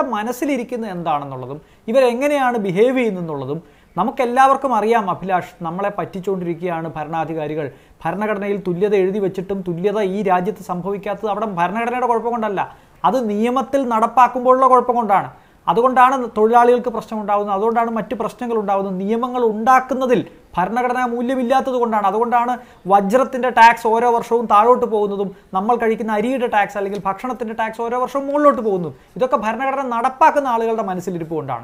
ഇവരുടെ മനസ്സിലിരിക്കുന്നത് എന്താണെന്നുള്ളതും ഇവരെങ്ങനെയാണ് ബിഹേവ് ചെയ്യുന്നതെന്നുള്ളതും നമുക്കെല്ലാവർക്കും അറിയാം അഭിലാഷ് നമ്മളെ പറ്റിച്ചുകൊണ്ടിരിക്കുകയാണ് ഭരണാധികാരികൾ ഭരണഘടനയിൽ തുല്യത എഴുതി വെച്ചിട്ടും തുല്യത ഈ രാജ്യത്ത് സംഭവിക്കാത്തത് അവിടെ ഭരണഘടനയുടെ കുഴപ്പം കൊണ്ടല്ല അത് നിയമത്തിൽ നടപ്പാക്കുമ്പോഴുള്ള കുഴപ്പം കൊണ്ടാണ് അതുകൊണ്ടാണ് തൊഴിലാളികൾക്ക് പ്രശ്നം ഉണ്ടാകുന്നത് അതുകൊണ്ടാണ് മറ്റ് പ്രശ്നങ്ങൾ ഉണ്ടാകുന്നത് നിയമങ്ങൾ ഉണ്ടാക്കുന്നതിൽ ഭരണഘടനാ മൂല്യമില്ലാത്തത് കൊണ്ടാണ് അതുകൊണ്ടാണ് വജ്രത്തിന്റെ ടാക്സ് ഓരോ വർഷവും താഴോട്ട് പോകുന്നതും നമ്മൾ കഴിക്കുന്ന അരിയുടെ ടാക്സ് അല്ലെങ്കിൽ ഭക്ഷണത്തിന്റെ ടാക്സ് ഓരോ വർഷവും മുകളിലോട്ട് പോകുന്നതും ഇതൊക്കെ ഭരണഘടന നടപ്പാക്കുന്ന ആളുകളുടെ മനസ്സിലിരിപ്പ് കൊണ്ടാണ്